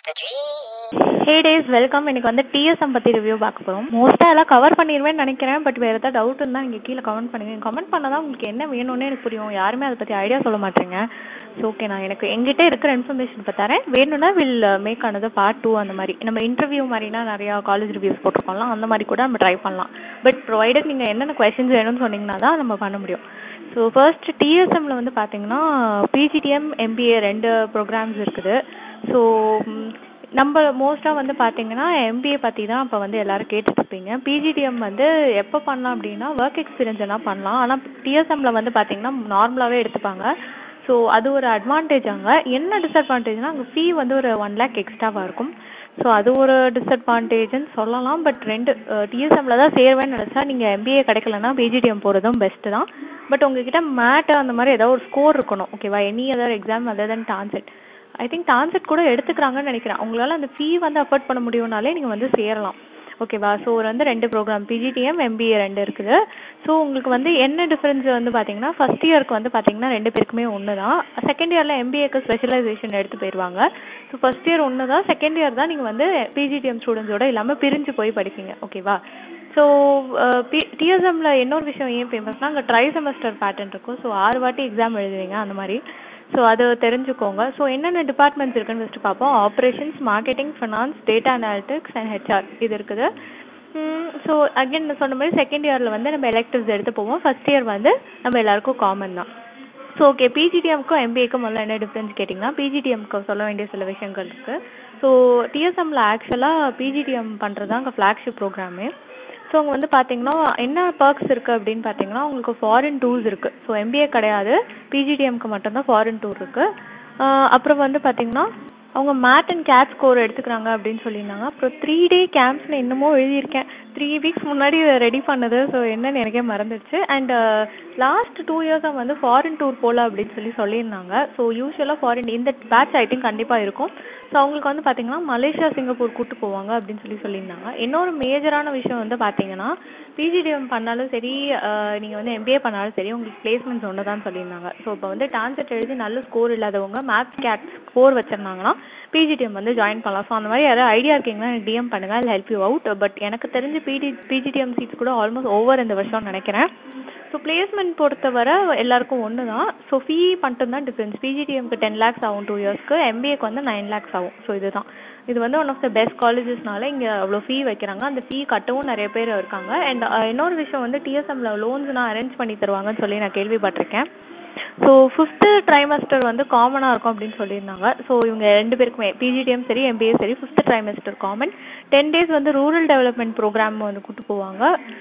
the dream. Hey days welcome இன்னைக்கு வந்து DSM பற்றி ரிவ்யூ பார்க்க போகிறோம் மோஸ்ட்டாக எல்லாம் கவர் பண்ணிடுவேன்னு நினைக்கிறேன் பட் வேறு ஏதாவது டவுட் இருந்தால் நீங்கள் கீழே கமெண்ட் பண்ணுங்க கமெண்ட் பண்ணால் தான் உங்களுக்கு என்ன வேணும்னு எனக்கு புரியும் யாருமே அதை பற்றி ஐடியா சொல்ல மாட்டேங்க ஸோ ஓகே நான் எனக்கு எங்கிட்ட இருக்கிற இன்ஃபர்மேஷன் இப்போ தரேன் வேணும்னா வில் மேக் ஆனது பார்ட் டூ அந்த மாதிரி நம்ம இன்டர்வியூ மாதிரினா நிறையா காலேஜ் ரிவ்யூஸ் போட்டிருக்கோம்லாம் அந்த மாதிரி கூட நம்ம ட்ரை பண்ணலாம் பட் ப்ரொவைடட் நீங்கள் என்னென்ன கொஷின்ஸ் வேணும்னு சொன்னீங்கன்னா தான் நம்ம பண்ண முடியும் ஸோ ஃபர்ஸ்ட் டிஎஸ்எம்மில் வந்து பார்த்தீங்கன்னா பிஜிடிஎம் எம்பிஏ ரெண்டு ப்ரோக்ராம்ஸ் இருக்குது ஸோ நம்ம மோஸ்ட்டாக வந்து பார்த்தீங்கன்னா எம்பிஏ பற்றி தான் இப்போ வந்து எல்லாரும் கேட்டுட்ருப்பீங்க பிஜிடிஎம் வந்து எப்போ பண்ணலாம் அப்படின்னா ஒர்க் எக்ஸ்பீரியன்ஸ் என்ன பண்ணலாம் ஆனால் டிஎஸ்எம்மில் வந்து பார்த்தீங்கன்னா நார்மலாகவே எடுத்துப்பாங்க ஸோ அது ஒரு அட்வான்டேஜ் அங்கே என்ன டிஸ்அட்வான்டேஜ்னா அங்கே ஃபீ வந்து ஒரு ஒன் லேக் எக்ஸ்ட்ராவாக இருக்கும் ஸோ அது ஒரு டிஸ்அட்வான்டேஜ்னு சொல்லலாம் பட் ரெண்டு டிஎஸ்எம்மில் தான் சேருவேன்னு நினச்சா நீங்கள் எம்பிஏ கிடைக்கலன்னா பிஜிடிஎம் போகிறதும் பெஸ்ட்டு தான் பட் உங்ககிட்ட மேட் அந்த மாதிரி ஏதாவது ஒரு ஸ்கோர் இருக்கணும் ஓகேவா any other exam other then TANCET I think TANCET கூட எடுத்துக்கிறாங்கன்னு நினைக்கிறேன் உங்களால் அந்த ஃபீ வந்து அஃபோர்ட் பண்ண முடியும்னாலே நீங்கள் வந்து சேரலாம் ஓகேவா ஸோ ஒரு வந்து ரெண்டு ப்ரோக்ராம் பிஜிடிஎம் எம்பிஏ ரெண்டு இருக்குது ஸோ உங்களுக்கு வந்து என்ன டிஃப்ரென்ஸ் வந்து பார்த்தீங்கன்னா ஃபஸ்ட் இயருக்கு வந்து பார்த்தீங்கன்னா ரெண்டு பேருக்குமே ஒன்று தான் செகண்ட் இயரில் எம்பிஏக்கு ஸ்பெஷலைசேஷன் எடுத்து போயிடுவாங்க ஸோ ஃபஸ்ட் இயர் ஒன்று தான் செகண்ட் இயர் தான் நீங்கள் வந்து பிஜிடிஎம் ஸ்டூடெண்ட்ஸோட இல்லாமல் பிரிஞ்சு போய் படிப்பீங்க ஓகேவா ஸோ பி டிஎஸ்எம்மில் இன்னொரு விஷயம் ஏன் ஃபேமஸ்னால் அங்கே ட்ரை செமஸ்டர் பேட்டர்ன் இருக்கும் ஸோ ஆறு வாட்டி எக்ஸாம் எழுதுவீங்க அந்த மாதிரி ஸோ அது தெரிஞ்சுக்கோங்க ஸோ என்னென்ன டிபார்ட்மெண்ட்ஸ் இருக்குன்னு ஃபஸ்ட்டு பார்ப்போம் operations marketing finance data analytics and HR இது இருக்குது ஸோ அகைன் நான் சொன்ன மாதிரி செகண்ட் இயரில் வந்து நம்ம எலெக்டிவ்ஸ் எடுத்து போவோம் ஃபஸ்ட் இயர் வந்து நம்ம எல்லாருக்கும் காமன் தான் ஸோ ஓகே பிஜிடிஎம்க்கும் எம்பிஏக்கும் முதல்ல என்ன டிஃப்ரென்ஸ் கேட்டிங்கன்னா பிஜிடிஎம்க்கு சொல்ல வேண்டிய சில விஷயங்கள் இருக்குது ஸோ டிஎஸ்எம்மில் ஆக்சுவலாக பிஜிடிஎம் பண்ணுறது தான் அங்கே ஃப்ளாக்ஷிப் ப்ரோக்ராமே ஸோ அங்கே வந்து பார்த்தீங்கன்னா என்ன பர்க்ஸ் இருக்குது அப்படின்னு பார்த்தீங்கன்னா உங்களுக்கு ஃபாரின் டூர்ஸ் இருக்குது ஸோ எம்பிஏ கிடையாது பிஜிடிஎம்க்கு மட்டும்தான் ஃபாரின் டூர் இருக்குது அப்புறம் வந்து பார்த்தீங்கன்னா அவங்க மேட் அண்ட் கேட் ஸ்கோர் எடுத்துக்கிறாங்க அப்படின்னு சொல்லியிருந்தாங்க அப்புறம் த்ரீ டே கேம்ப்ஸ்னு இன்னமும் எழுதியிருக்கேன் த்ரீ வீக்ஸ் முன்னாடி ரெடி பண்ணது ஸோ என்னன்னு எனக்கே மறந்துடுச்சு அண்ட் லாஸ்ட் டூ இயர்ஸாக வந்து ஃபாரின் டூர் போகல அப்படின்னு சொல்லி சொல்லியிருந்தாங்க ஸோ யூஸ்வலாக ஃபாரின் இந்த பேட்ச் ஐ திங்க் கண்டிப்பாக இருக்கும் ஸோ அவங்களுக்கு வந்து பார்த்தீங்கன்னா மலேசியா சிங்கப்பூர் கூட்டு போவாங்க அப்படின்னு சொல்லி சொல்லியிருந்தாங்க இன்னொரு மேஜரான விஷயம் வந்து பார்த்தீங்கன்னா பிஜிடிஎம் பண்ணாலும் சரி நீங்கள் வந்து எம்பிஏ பண்ணாலும் சரி உங்களுக்கு பிளேஸ்மெண்ட்ஸ் ஒன்று தான் சொல்லியிருந்தாங்க ஸோ இப்போ வந்து டான்செட் எழுதி நல்ல ஸ்கோர் இல்லாதவங்க மேத்ஸ் கேட் ஸ்கோர் வச்சிருந்தாங்கன்னா பிஜிடிஎம் வந்து ஜாயின் பண்ணலாம் ஸோ அந்த மாதிரி யாராவது ஐடியா இருக்கீங்கன்னா எனக்கு டிஎம் பண்ணுங்கள் I help you out but எனக்கு தெரிஞ்சு பிடி பிஜிடிஎம் சீட்ஸ் கூட ஆல்மோஸ்ட் ஓவர் இந்த வருஷம் நினைக்கிறேன் ஸோ பிளேஸ்மெண்ட் பொறுத்தவரை எல்லாருக்கும் ஒன்று தான் ஸோ ஃபீ மட்டும் தான் டிஃப்ரென்ஸ் பிஜிடிஎம்க்கு டென் லேக்ஸ் ஆகும் டூ இயர்ஸ்க்கு எம்பிஏக்கு வந்து நைன் லேக்ஸ் ஆகும் ஸோ இதுதான் இது வந்து ஒன் ஆஃப் த பெஸ்ட் காலேஜஸ்னால இங்கே அவ்வளோ ஃபீ வைக்கிறாங்க அந்த ஃபீ கட்டவும் நிறைய பேர் இருக்காங்க அண்ட் இன்னொரு விஷயம் வந்து டிஎஸ்எம்ல லோன்ஸ்லாம் அரேஞ்ச் பண்ணி தருவாங்கன்னு சொல்லி நான் கேள்விப்பட்டிருக்கேன் ஸோ ஃபிஃப்த்து ட்ரைமஸ்டர் வந்து காமனாக இருக்கும் அப்படின்னு சொல்லியிருந்தாங்க ஸோ இவங்க ரெண்டு பேருக்குமே பிஜிடிஎம் சரி எம்பிஏ சரி fifth trimester common ten days வந்து ரூரல் டெவலப்மெண்ட் ப்ரோக்ராம் வந்து கூட்டு போவாங்க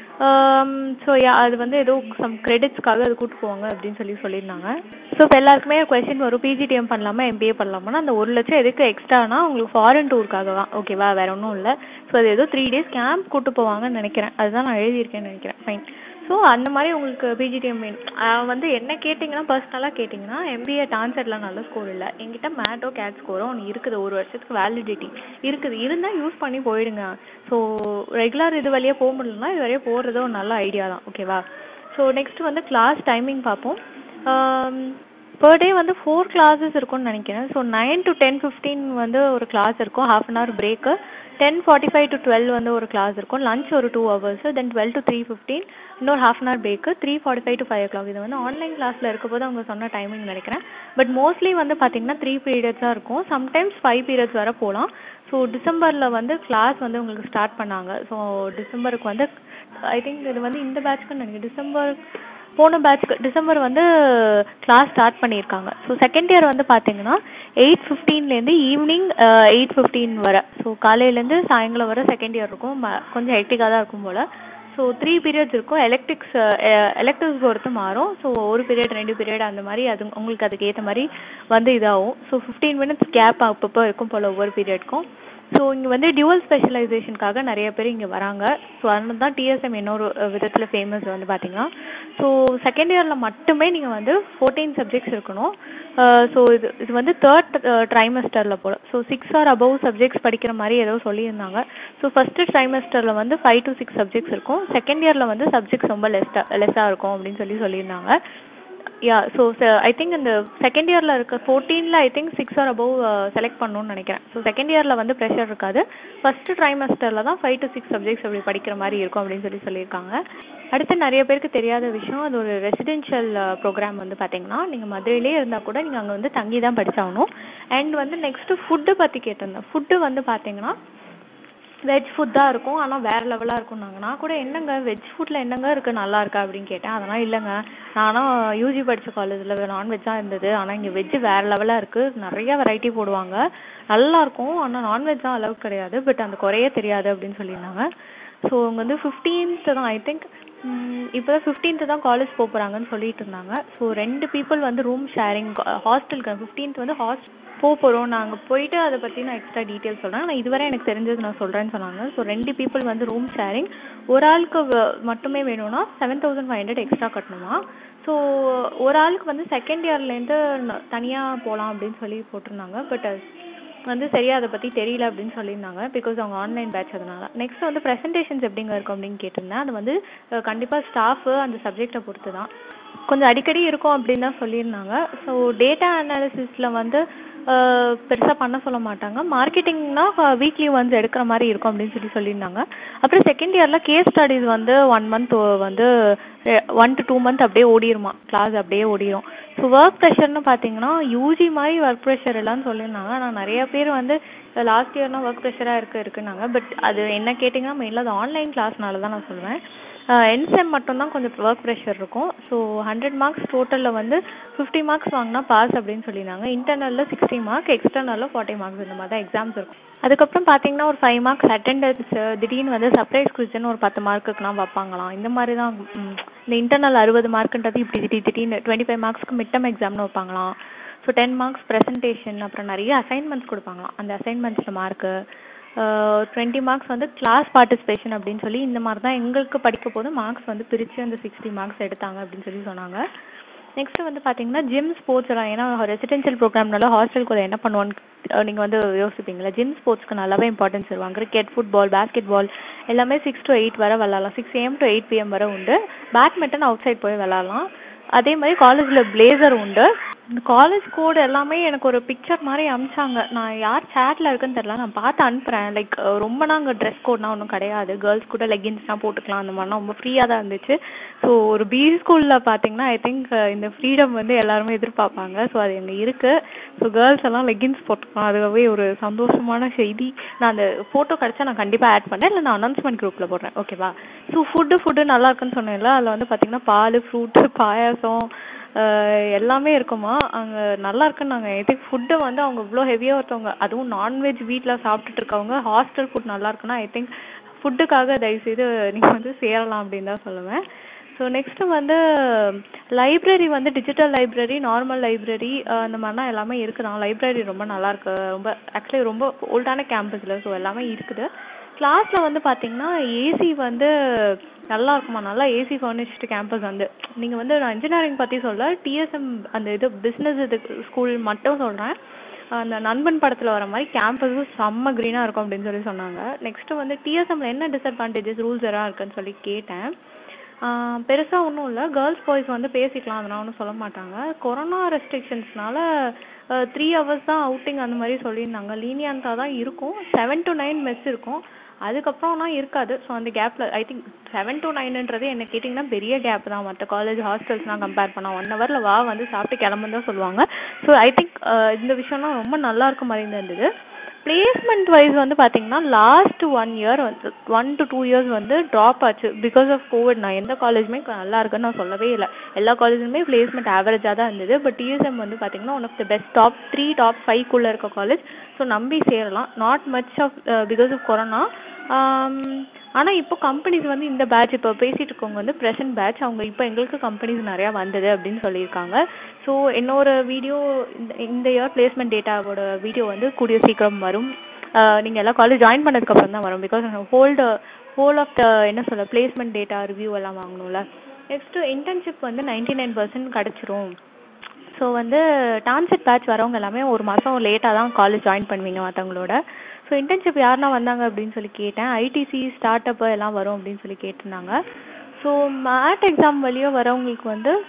ஸோ அது வந்து ஏதோ சம் கிரெடிட்ஸ்க்காக அது கூட்டு போவாங்க அப்படின்னு சொல்லி சொல்லியிருந்தாங்க ஸோ இப்போ எல்லாருக்குமே கொஸ்டின் வரும் பிஜிடிஎம் பண்ணலாமா எம்பிஏ பண்ணலாமா அந்த ஒரு லட்சம் எதுக்கு எக்ஸ்ட்ரானா உங்களுக்கு ஃபாரின் டூருக்காக தான் ஓகேவா வேற ஒன்றும் இல்லை ஸோ அது ஏதோ த்ரீ டேஸ் கேம்ப் கூட்டு போவாங்கன்னு நினைக்கிறேன் அதுதான் நான் எழுதியிருக்கேன்னு நினைக்கிறேன் ஃபைன் ஸோ அந்த மாதிரி உங்களுக்கு பிஜிடிஎம் வேணும் வந்து என்ன கேட்டிங்கன்னா பர்சனலாக கேட்டிங்கன்னா எம்பிஏ டான்செட்டில் நல்ல ஸ்கோர் இல்லை என்கிட்ட மேட்டோ கேட் ஸ்கோரோ ஒன்று இருக்குது ஒரு வருஷத்துக்கு வேலிடிட்டி இருக்குது இருந்தால் யூஸ் பண்ணி போயிடுங்க ஸோ ரெகுலர் இது வழியாக போக முடியலன்னா இது வரையும் போடுறது ஒரு நல்ல ஐடியா தான் ஓகேவா ஸோ நெக்ஸ்ட் வந்து கிளாஸ் டைமிங் பார்ப்போம் பர் டே வந்து ஃபோர் கிளாஸஸ் இருக்கும்னு நினைக்கிறேன் so nine to ten fifteen வந்து ஒரு கிளாஸ் இருக்கும் half an hour break ten forty five to twelve வந்து ஒரு கிளாஸ் இருக்கும் லஞ்ச் ஒரு two hours then twelve to three fifteen இன்னொரு half an hour break three forty five to five o'clock இது வந்து ஆன்லைன் கிளாஸில் இருக்க போது அவங்க சொன்ன டைமிங் நினைக்கிறேன் பட் மோஸ்ட்லி வந்து பார்த்தீங்கன்னா த்ரீ பீரியட்ஸாக இருக்கும் சம்டைம்ஸ் ஃபைவ் பீரியட்ஸ் வர போகலாம் ஸோ டிசம்பரில் வந்து கிளாஸ் வந்து உங்களுக்கு ஸ்டார்ட் பண்ணாங்க ஸோ டிசம்பருக்கு வந்து ஐ திங்க் இது வந்து இந்த பேட்ச்க்குன்னு நினைக்கிறேன் டிசம்பர் போன பேட்ச்க்கு டிசம்பர் வந்து கிளாஸ் ஸ்டார்ட் பண்ணியிருக்காங்க ஸோ செகண்ட் இயர் வந்து பார்த்தீங்கன்னா எயிட் ஃபிஃப்டீன்லேருந்து ஈவினிங் எயிட் ஃபிஃப்டீன் வர ஸோ காலையிலேருந்து சாயங்காலம் வர செகண்ட் இயர் இருக்கும் கொஞ்சம் ஹெக்டிக்காக தான் இருக்கும் போல் ஸோ த்ரீ பீரியட்ஸ் இருக்கும் எலக்ட்ரிக்ஸ் எலக்ட்ரிக்ஸ் பொறுத்து மாறும் ஸோ ஒரு பீரியட் ரெண்டு பீரியட் அந்த மாதிரி அது உங்களுக்கு அதுக்கு ஏற்ற மாதிரி வந்து இதாகும் ஸோ ஃபிஃப்டீன் மினிட்ஸ் கேப் அப்பப்போ இருக்கும் போல் ஒவ்வொரு பீரியட்க்கும் ஸோ இங்கே வந்து டியூவல் ஸ்பெஷலைசேஷனுக்காக நிறைய பேர் இங்கே வராங்க ஸோ அதனால தான் டிஎஸ்எம் இன்னொரு விதத்தில் ஃபேமஸ் வந்து பார்த்தீங்கன்னா ஸோ செகண்ட் இயரில் மட்டுமே நீங்கள் வந்து ஃபோர்டீன் சப்ஜெக்ட்ஸ் இருக்கணும் ஸோ இது இது வந்து தேர்ட் ட்ரைமஸ்டரில் போல் so six or above subjects படிக்கிற மாதிரி ஏதோ சொல்லியிருந்தாங்க ஸோ ஃபஸ்ட்டு ட்ரைமஸ்டரில் வந்து ஃபைவ் டு சிக்ஸ் சப்ஜெக்ட்ஸ் இருக்கும் செகண்ட் இயரில் வந்து சப்ஜெக்ட்ஸ் ரொம்ப லெஸ்ட்டாக லெஸ்ஸாக இருக்கும் அப்படின்னு சொல்லி சொல்லியிருந்தாங்க யா ஸோ ஐ திங்க் இந்த செகண்ட் இயரில் இருக்க ஃபோர்டீனில் I think six or above select பண்ணணும்னு நினைக்கிறேன் ஸோ செகண்ட் இயரில் வந்து ப்ரெஷர் இருக்காது ஃபஸ்ட்டு ட்ரைமஸ்டரில் தான் ஃபைவ் டு சிக்ஸ் சப்ஜெக்ட்ஸ் அப்படி படிக்கிற மாதிரி இருக்கும் அப்படின்னு சொல்லி சொல்லியிருக்காங்க அடுத்து நிறைய பேருக்கு தெரியாத விஷயம் அது ஒரு ரெசிடென்ஷியல் ப்ரோக்ராம் வந்து பார்த்தீங்கன்னா நீங்கள் மதுரையிலே இருந்தால் கூட நீங்கள் அங்கே வந்து தங்கி தான் படிச்சாகணும் அண்ட் வந்து நெக்ஸ்ட்டு ஃபுட்டு பற்றி கேட்டிருந்தேன் ஃபுட்டு வந்து பார்த்தீங்கன்னா வெஜ் ஃபுட் தான் இருக்கும் ஆனால் வேறு லெவலாக இருக்கும்னாங்க நான் கூட என்னங்க வெஜ் ஃபுட்டில் என்னங்க இருக்குது நல்லா இருக்கா அப்படின்னு கேட்டேன் அதெல்லாம் இல்லைங்க நானும் யூஜி படித்த காலேஜில் நான்வெஜ் தான் இருந்தது ஆனால் இங்கே வெஜ்ஜு வேறு லெவலாக இருக்குது நிறைய வெரைட்டி போடுவாங்க நல்லா இருக்கும் ஆனால் நான்வெஜ் தான் அளவுக்கு கிடையாது பட் அந்த குறையே தெரியாது அப்படின்னு சொல்லியிருந்தாங்க ஸோ அவங்க வந்து ஃபிஃப்டீன்த்து தான் ஐ திங்க் இப்போ தான் ஃபிஃப்டீன்த்து தான் காலேஜ் போக போகிறாங்கன்னு சொல்லிட்டு இருந்தாங்க ஸோ ரெண்டு பீப்புள் வந்து ரூம் ஷேரிங் ஹாஸ்டலுக்கு ஃபிஃப்டீன்த் வந்து ஹாஸ்ட் போக போகிறோம் நாங்கள் போயிட்டு அதை பற்றி நான் எக்ஸ்ட்ரா டீட்டெயில்ஸ் சொல்கிறேன் நான் இதுவரை எனக்கு தெரிஞ்சது நான் சொல்கிறேன்னு சொன்னாங்க ஸோ ரெண்டு பீப்புள் வந்து ரூம் ஷேரிங் ஒரு ஆளுக்கு வ- மட்டுமே வேணும்னா seven thousand five hundred extra கட்டணுமா ஸோ ஒரு ஆளுக்கு வந்து செகண்ட் இயர்லேருந்து தனியாக போகலாம் அப்படின்னு சொல்லி போட்டிருந்தாங்க பட் வந்து சரியா அதை பற்றி தெரியல அப்படின்னு சொல்லியிருந்தாங்க பிகாஸ் அவங்க ஆன்லைன் பேட்ச் அதனால நெக்ஸ்ட் வந்து ப்ரெசன்டேஷன்ஸ் எப்படிங்க இருக்கும் அப்படின்னு கேட்டிருந்தேன் அது வந்து கண்டிப்பாக ஸ்டாஃபு அந்த சப்ஜெக்டை பொறுத்து தான் கொஞ்சம் அடிக்கடி இருக்கும் அப்படின்னு தான் சொல்லியிருந்தாங்க ஸோ டேட்டா அனாலிசிஸில் வந்து பெருசாக பண்ண சொல்ல மாட்டாங்க மார்க்கெட்டிங்னா வீக்லி ஒன்ஸ் எடுக்கிற மாதிரி இருக்கும் அப்படின்னு சொல்லி சொல்லியிருந்தாங்க அப்புறம் செகண்ட் இயரில் கேஸ் ஸ்டடீஸ் வந்து ஒன் மந்த் வந்து ஒன் டு டூ மந்த் அப்படியே ஓடிருமா கிளாஸ் அப்படியே ஓடிரும் ஸோ ஒர்க் ப்ரெஷர்னு பார்த்தீங்கன்னா யூஜி மாதிரி ஒர்க் ப்ரெஷர் எல்லாம் சொல்லியிருந்தாங்க ஆனால் நிறைய பேர் வந்து லாஸ்ட் இயர்னா ஒர்க் ப்ரெஷராக இருக்கு இருக்குன்னாங்க பட் அது என்ன கேட்டிங்கன்னா மெயினில் அது ஆன்லைன் கிளாஸ்னால தான் நான் சொல்லுவேன் என்செம் மட்டும்தான் கொஞ்சம் ஒர்க் ப்ரெஷர் இருக்கும் ஸோ ஹண்ட்ரட் மார்க்ஸ் டோட்டலில் வந்து ஃபிஃப்டி மார்க்ஸ் வாங்கினா பாஸ் அப்படின்னு சொல்லியிருந்தாங்க இன்டர்னலில் சிக்ஸ்டி மார்க் எக்ஸ்டர்னலில் ஃபார்ட்டி மார்க்ஸ் இந்த மாதிரி தான் எக்ஸாம்ஸ் இருக்கும் அதுக்கப்புறம் பார்த்தீங்கன்னா ஒரு ஃபைவ் மார்க்ஸ் அட்டெண்டன்ஸ் திடீர்னு வந்து சர்ப்ரைஸ் குவிஸ்னு ஒரு பத்து மார்க்குக்குலாம் வைப்பாங்களாம் இந்த மாதிரி தான் ம், இந்த இன்டர்னல் அறுபது மார்க்குன்றது இப்படி திடீர் திடீர்னு டுவெண்ட்டி ஃபைவ் மார்க்ஸ்க்கு மிட்டம் எக்ஸாம்னு வைப்பாங்களாம் ஸோ டென் மார்க்ஸ் ப்ரெசன்டேஷன் அப்புறம் நிறைய அசைன்மெண்ட்ஸ் கொடுப்பாங்களாம் அந்த அசைன்மெண்ட்ஸில் மார்க்கு டுவெண்ட்டி மார்க்ஸ் வந்து கிளாஸ் பார்ட்டிசிபேஷன் அப்படின்னு சொல்லி இந்த மாதிரி தான் எங்களுக்கு படிக்க போது மார்க்ஸ் வந்து பிரித்து அந்த சிக்ஸ்டி மார்க்ஸ் எடுத்தாங்க அப்படின்னு சொல்லி சொன்னாங்க நெக்ஸ்ட் வந்து பார்த்தீங்கன்னா ஜிம் ஸ்போர்ட்ஸ் எல்லாம் ஏன்னா ரெசிடென்ஷியல் ப்ரோக்ராம்னால ஹாஸ்டலுக்கு என்ன பண்ணுவோன்னு நீங்கள் வந்து யோசிப்பீங்களா ஜிம் ஸ்போர்ட்ஸ்க்கு நல்லாவே இம்பார்ட்டன்ஸ் தருவாங்க கிரிக்கெட் ஃபுட்பால் பேஸ்கெட் பால் எல்லாமே சிக்ஸ் டு எயிட் வரை விளாட்லாம் six AM to eight PM வரை உண்டு பேட்மிண்டன் அவுட் சைட் போய் விளாட்லாம் அதே மாதிரி காலேஜில் பிளேசர் உண்டு இந்த காலேஜ் கோட் எல்லாமே எனக்கு ஒரு பிக்சர் மாதிரி அனுப்பிச்சாங்க நான் யார் சேட்டில் இருக்குன்னு தெரியல நான் பார்த்து அனுப்புகிறேன் லைக் ரொம்ப அங்கே ட்ரெஸ் கோட்னா ஒன்றும் கிடையாது கேர்ள்ஸ் கூட லெகின்ஸ்லாம் போட்டுக்கலாம் அந்த மாதிரிலாம் ரொம்ப ஃப்ரீயாக தான் இருந்துச்சு ஸோ ஒரு பி ஸ்கூலில் பார்த்தீங்கன்னா ஐ திங்க் இந்த ஃப்ரீடம் வந்து எல்லாருமே எதிர்பார்ப்பாங்க ஸோ அது அங்கே இருக்குது ஸோ கேர்ள்ஸ் எல்லாம் லெகின்ஸ் போட்டுக்கலாம் அதுவே ஒரு சந்தோஷமான செய்தி நான் அந்த ஃபோட்டோ கிடச்சா நான் கண்டிப்பாக ஆட் பண்ணுறேன் இல்லை நான் அனௌன்ஸ்மெண்ட் குரூப்பில் போடுறேன் ஓகேவா ஸோ ஃபுட்டு ஃபுட்டு நல்லா இருக்குன்னு சொன்னேன்ல அதில் வந்து பார்த்தீங்கன்னா பால் ஃப்ரூட்டு பாயாசம் ஆஹ் எல்லாமே இருக்குமா அங்கே நல்லா இருக்குன்னாங்க ஐ திங்க் ஃபுட்டு வந்து அவங்க இவ்வளோ ஹெவியாக ஒருத்தவங்க அதுவும் நான்வெஜ் வீட்டில் சாப்பிட்டுட்டு இருக்கவங்க ஹாஸ்டல் ஃபுட் நல்லா இருக்குன்னா ஐ திங்க் ஃபுட்டுக்காக தயவுசெய்து நீங்கள் வந்து சேரலாம் அப்படின்னு தான் சொல்லுவேன் ஸோ நெக்ஸ்ட்டு வந்து லைப்ரரி வந்து டிஜிட்டல் லைப்ரரி நார்மல் லைப்ரரி அந்த மாதிரிலாம் எல்லாமே இருக்குதான் லைப்ரரி ரொம்ப நல்லா இருக்கு ரொம்ப ஆக்சுவலி ரொம்ப ஓல்டான கேம்பஸில் ஸோ எல்லாமே இருக்குது கிளாஸில் வந்து பார்த்தீங்கன்னா ஏசி வந்து நல்லா இருக்குமா நல்லா ஏசி ஃபர்னிஷ்டு கேம்பஸ் வந்து நீங்கள் வந்து நான் இன்ஜினியரிங் பற்றி சொல்ல டிஎஸ்எம் அந்த இது பிஸ்னஸ் இது ஸ்கூல் மட்டும் சொல்கிறேன் அந்த நண்பன் படத்தில் வர மாதிரி கேம்பஸும் செம்ம க்ரீனாக இருக்கும் அப்படின்னு சொல்லி சொன்னாங்க நெக்ஸ்ட்டு வந்து டிஎஸ்எம்ல என்ன டிஸ்அட்வான்டேஜஸ் ரூல்ஸ் எல்லாம் இருக்குன்னு சொல்லி கேட்டேன் பெருசாக ஒன்றும் இல்லை கேர்ள்ஸ் பாய்ஸ் வந்து பேசிக்கலாம் அதெல்லாம் ஒன்றும் சொல்ல மாட்டாங்க கொரோனா ரெஸ்ட்ரிக்ஷன்ஸ்னால த்ரீ ஹவர்ஸ் தான் அவுட்டிங் அந்த மாதிரி சொல்லியிருந்தாங்க லீனியன்ட்டாக தான் இருக்கும் செவன் டு நைன் மெஸ் இருக்கும் அதுக்கப்புறம்னா இருக்காது ஸோ அந்த கேப்பில் ஐ திங்க் செவன் டு நைனுன்றது என்ன கேட்டிங்கன்னா பெரிய கேப் தான் மற்ற காலேஜ் ஹாஸ்டல்ஸ்லாம் கம்பேர் பண்ணால் ஒன் ஹவரில் வா வந்து சாப்பிட்டு கிளம்புன்னு தான் சொல்லுவாங்க ஸோ ஐ திங்க் இந்த விஷயம்லாம் ரொம்ப நல்லா இருக்க மாதிரி தான் இருந்தது பிளேஸ்மெண்ட் வைஸ் வந்து பார்த்தீங்கன்னா லாஸ்ட் ஒன் இயர் வந்து ஒன் டு டூ இயர்ஸ் வந்து ட்ராப் ஆச்சு பிகாஸ் ஆஃப் கோவிட் நான் எந்த காலேஜுமே நல்லா இருக்குன்னு நான் சொல்லவே இல்லை எல்லா காலேஜுமே பிளேஸ்மெண்ட் ஆவரேஜாக தான் இருந்தது பட் டிஎஸ்எம் வந்து பார்த்தீங்கன்னா one of the best top three top ஃபைவ்க்குள்ளே இருக்க காலேஜ் ஸோ நம்பி சேரலாம் not much of because of corona ஆனால் இப்போ கம்பெனிஸ் வந்து இந்த பேட்ச் இப்போ பேசிட்டு இருக்கவங்க வந்து ப்ரெசன்ட் பேட்ச் அவங்க இப்போ எங்களுக்கு கம்பெனிஸ் நிறையா வந்தது அப்படின்னு சொல்லியிருக்காங்க ஸோ இன்னொரு வீடியோ இந்த இந்த இயர் பிளேஸ்மெண்ட் டேட்டாவோட வீடியோ வந்து கூடிய சீக்கிரம் வரும் நீங்கள் எல்லா காலேஜ் ஜாயின் பண்ணதுக்கப்புறம் தான் வரும் because hold whole of the என்ன சொல்ல பிளேஸ்மெண்ட் டேட்டா ரிவ்யூ எல்லாம் வாங்கணும்ல நெக்ஸ்ட்டு இன்டர்ன்ஷிப் வந்து நைன்டி நைன் பர்சன்ட் கிடச்சிரும் ஸோ வந்து டான்செட் பேட்ச் வரவங்க எல்லாமே ஒரு மாதம் லேட்டாக தான் காலேஜ் ஜாயின் பண்ணுவீங்க மற்றவங்களோட ஸோ இன்டர்ன்ஷிப் யாருன்னா வந்தாங்க அப்படின்னு சொல்லி கேட்டேன் ஐடிசி ஸ்டார்ட் அப் எல்லாம் வரும் அப்படின்னு சொல்லி கேட்டிருந்தாங்க ஸோ மேட் எக்ஸாம் வழியாக வரவங்களுக்கு வந்து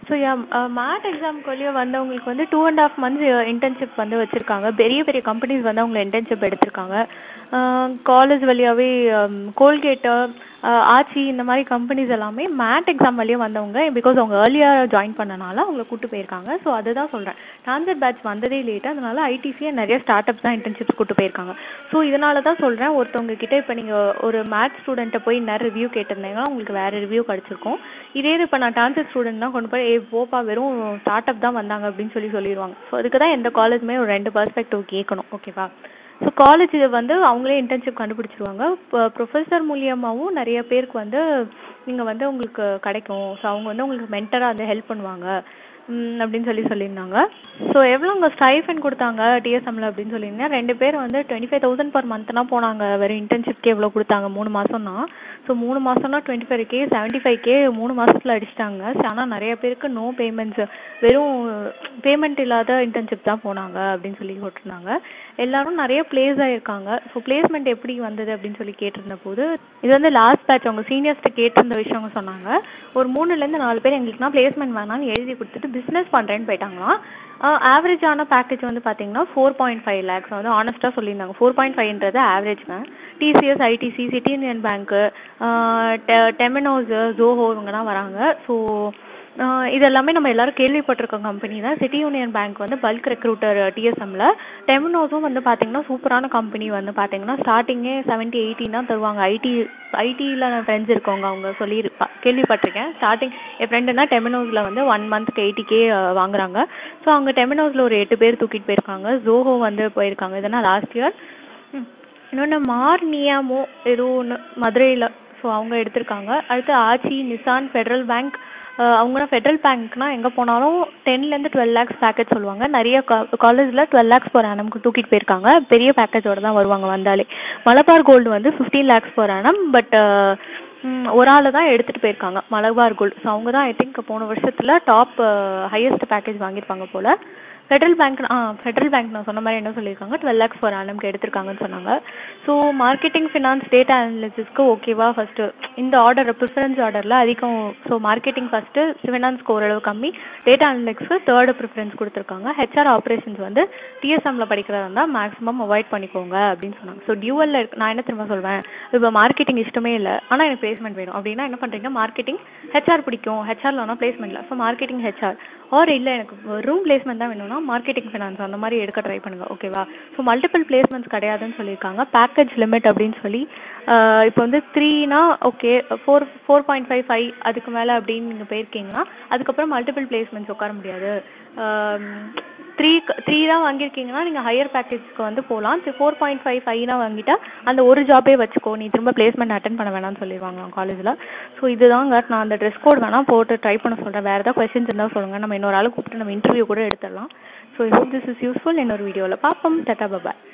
ஸோ யா மேட் எக்ஸாம்க்கு வழியா வந்தவங்களுக்கு வந்து two and half months internship வந்து வச்சுருக்காங்க பெரிய பெரிய கம்பெனிஸ் வந்து அவங்கள இன்டர்ன்ஷிப் எடுத்திருக்காங்க காலேஜ் வழியாவே கோல்கேட்டு ஆச்சி இந்த மாதிரி கம்பெனிஸ் எல்லாமே மேட் எக்ஸாம் வழியா வந்தவங்க பிகாஸ் அவங்க ஏர்லியாக ஜாயின் பண்ணனால அவங்கள கூட்டு போயிருக்காங்க ஸோ அதுதான் சொல்கிறேன் டான்சர் பேட்ச் வந்ததே லேட்டு அதனால ஐடிசியே நிறைய ஸ்டார்ட் அப்ஸ் தான் இன்டர்ன்ஷிப்ஸ் கூட்டு போயிருக்காங்க ஸோ இதனால தான் சொல்கிறேன் ஒருத்தவங்க கிட்ட இப்போ நீங்கள் ஒரு மேத் ஸ்டூடெண்ட்டை போய் நேரம் ரிவ்யூ கேட்டிருந்தீங்கன்னா உங்களுக்கு வேறு ரிவ்யூ கிடச்சிருக்கும் இதே இது இப்போ நான் டான்சர் ஸ்டூடெண்ட் தான் கொண்டு போய் ஏ போப்பா வெறும் ஸ்டார்ட் அப் தான் வந்தாங்க அப்படின்னு சொல்லி சொல்லிடுவாங்க ஸோ அதுக்கு தான் எந்த காலேஜுமே ஒரு ரெண்டு பர்ஸ்பெக்டிவ் கேட்கணும் ஓகேவா ஸோ காலேஜ் வந்து அவங்களே இன்டர்ன்ஷிப் கண்டுபிடிச்சிருவாங்க இப்போ ப்ரொஃபஸர் மூலியமாகவும் நிறைய பேருக்கு வந்து நீங்கள் வந்து உங்களுக்கு கிடைக்கும் ஸோ அவங்க வந்து உங்களுக்கு மென்டராக வந்து ஹெல்ப் பண்ணுவாங்க ம், அப்படின்னு சொல்லி சொல்லியிருந்தாங்க ஸோ எவ்வளோங்க ஸ்டைஃபன் கொடுத்தாங்க டிஎஸ்எம்ல அப்படின்னு சொல்லியிருந்தேன் ரெண்டு பேர் வந்து டுவெண்ட்டி ஃபைவ் தௌசண்ட் பர் மந்த்னா போனாங்க வெறும் இன்டர்ன்ஷிப்க்கு எவ்வளோ கொடுத்தாங்க மூணு மாதம்னா ஸோ மூணு மாதம்னா twenty five K seventy five K மூணு மாசத்துல அடிச்சிட்டாங்க ஆனால் நிறைய பேருக்கு நோ பேமெண்ட்ஸ் வெறும் பேமெண்ட் இல்லாத இன்டர்ன்ஷிப் தான் போனாங்க அப்படின்னு சொல்லி போட்டிருந்தாங்க எல்லாரும் நிறைய பிளேஸ் ஆயிருக்காங்க ஸோ பிளேஸ்மெண்ட் எப்படி வந்தது அப்படின்னு சொல்லி கேட்டிருந்த போது இது வந்து லாஸ்ட் பேட்ச் அவங்க சீனியர்ஸ்ட்ட கேட்டிருந்த விஷயம் அவங்க சொன்னாங்க ஒரு மூணுலேருந்து நாலு பேர் எங்களுக்குனா பிளேஸ்மெண்ட் வேணாம்னு எழுதி கொடுத்துட்டு பிஸ்னஸ் பண்ணுறேன்னு போயிட்டாங்களாம் ஆவரேஜான பேக்கேஜ் வந்து பார்த்தீங்கன்னா ஃபோர் பாயிண்ட் ஃபைவ் லேக்ஸ் வந்து ஆனஸ்ட்டாக சொல்லியிருந்தாங்க ஃபோர் பாயிண்ட் ஃபைவ்ன்றது ஆவரேஜ்ங்க TCS ITC City Union Bank Domino's Zoho இவங்கலாம் வராங்க ஸோ இது எல்லாமே நம்ம எல்லாரும் கேள்விப்பட்டிருக்க கம்பெனி தான் சிட்டி யூனியன் பேங்க் வந்து பல்க் ரெக்ரூட்டர் டிஎஸ்எம்ல டெமினோஸும் வந்து பார்த்தீங்கன்னா சூப்பரான கம்பெனி வந்து பார்த்தீங்கன்னா ஸ்டார்டிங்கே செவன்ட்டி எயிட்டின் தான் தருவாங்க ஐடி ஐடியில் நான் ஃப்ரெண்ட்ஸ் இருக்கவங்க அவங்க சொல்லி கேள்விப்பட்டிருக்கேன் ஸ்டார்டிங் என் ஃப்ரெண்டுனா டெமினோஸில் வந்து ஒன் மந்த்க்கு எயிட்டி கே வாங்குறாங்க ஸோ அவங்க டெமினோஸில் ஒரு எட்டு பேர் தூக்கிட்டு போயிருக்காங்க ஜோஹோ வந்து போயிருக்காங்க இதெல்லாம் லாஸ்ட் இயர் இன்னொன்று மார்னியாமோ ஏதோ ஒன்று மதுரையில் ஸோ அவங்க எடுத்திருக்காங்க அடுத்து ஆச்சி நிசான் ஃபெடரல் பேங்க் அவங்கன்னா ஃபெடரல் பேங்க்னா எங்கே போனாலும் டென்லேருந்து டுவெல் லேக்ஸ் பேக்கேஜ் சொல்லுவாங்க நிறைய காலேஜில் டுவெல் லேக்ஸ் பர் ஆனம்க்கு தூக்கிட்டு போயிருக்காங்க பெரிய பேக்கேஜோட தான் வருவாங்க வந்தாலே மலபார் கோல்டு வந்து fifteen lakhs per annum but ஒரு ஆள் தான் எடுத்துகிட்டு போயிருக்காங்க மலபார் கோல்டு ஸோ அவங்க தான் ஐ திங்க் போன வருஷத்தில் டாப் ஹையஸ்ட் பேக்கேஜ் வாங்கியிருப்பாங்க போல் ஃபெடரல் பேங்க் ஆ ஃபெடரல் பேங்க் நான் சொன்ன மாதிரி என்ன சொல்லியிருக்காங்க டுவெல் லேக்ஸ் பர் ஆனம்க்கு எடுத்திருக்காங்கன்னு சொன்னாங்க ஸோ மார்க்கெட்டிங் ஃபினான்ஸ் டேட்டா அனாலிசிஸ்க்கு ஓகேவா ஃபஸ்ட்டு இந்த ஆர்டர் ப்ரிஃபரன்ஸ் ஆர்டரில் அதிகம் ஸோ மார்க்கெட்டிங் ஃபஸ்ட்டு ஃபினான்ஸ்க்கு ஓரளவு கம்மி டேட்டா அனலிக்ஸ்க்கு தேர்டு ப்ரிஃபரன்ஸ் கொடுத்துருக்காங்க ஹெச்ஆர் ஆப்ரேஷன்ஸ் வந்து டிஎஸ்எம்ல படிக்கிறதா இருந்தால் மேக்ஸிமம் அவாய்ட் பண்ணிக்கோங்க அப்படின்னு சொன்னாங்க ஸோ டியூவலில் இருக்கு நான் என்ன திரும்ப சொல்வேன் இப்போ மார்க்கெட்டிங் இஷ்டமே இல்லை ஆனால் எனக்கு பிளேஸ்மெண்ட் வேணும் அப்படின்னா என்ன பண்ணுறீங்க மார்க்கெட்டிங் ஹெச்ஆர் பிடிக்கும் ஹெச்ஆர்ல வேணால் பிளேஸ்மெண்ட் இல்லை ஸோ மார்க்கெட்டிங் ஹெச்ஆர் ஆர் இல்லை எனக்கு ரூம் பிளேஸ்மெண்ட் தான் வேணும்னா மார்க்கெட்டிங் ஃபினான்ஸ் அந்த மாதிரி எடுக்க ட்ரை பண்ணுங்க ஓகேவா ஸோ மல்டிபிள் பிளேஸ்மெண்ட்ஸ் கிடையாதுன்னு சொல்லியிருக்காங்க பேக்கேஜ் லிமிட் அப்படின்னு சொல்லி இப்போ வந்து த்ரீனா okay four four point five five அதுக்கு மேலே அப்படின்னு நீங்கள் போயிருக்கீங்கன்னா அதுக்கப்புறம் மல்டிபிள் பிளேஸ்மெண்ட்ஸ் உட்கார முடியாது த்ரீ த்ரீ தான் வாங்கியிருக்கீங்கன்னா நீங்கள் ஹையர் பேக்கேஜ்க்கு வந்து போகலாம் ஃபோர் பாயிண்ட் ஃபைவ் ஃபைவ்னா வாங்கிட்டா அந்த ஒரு ஜாபே வச்சுக்கோ நீ திரும்ப பிளேஸ்மெண்ட் அட்டன் பண்ண வேணாம்னு சொல்லிடுவாங்க காலேஜில் ஸோ இதுதாங்க நான் அந்த ட்ரெஸ் கோட் வேணால் போட்டு ட்ரை பண்ண சொல்கிறேன் வேறு ஏதாவது கொஸ்டின்ஸ் இருந்தால் சொல்லுங்கள் நம்ம இன்னொரு ஆள் கூப்பிட்டு நம்ம இன்டர்வியூ கூட எடுத்துடலாம் so I hope this is useful இன்னொரு வீடியோவில் பார்ப்போம் டட்டா பபாய்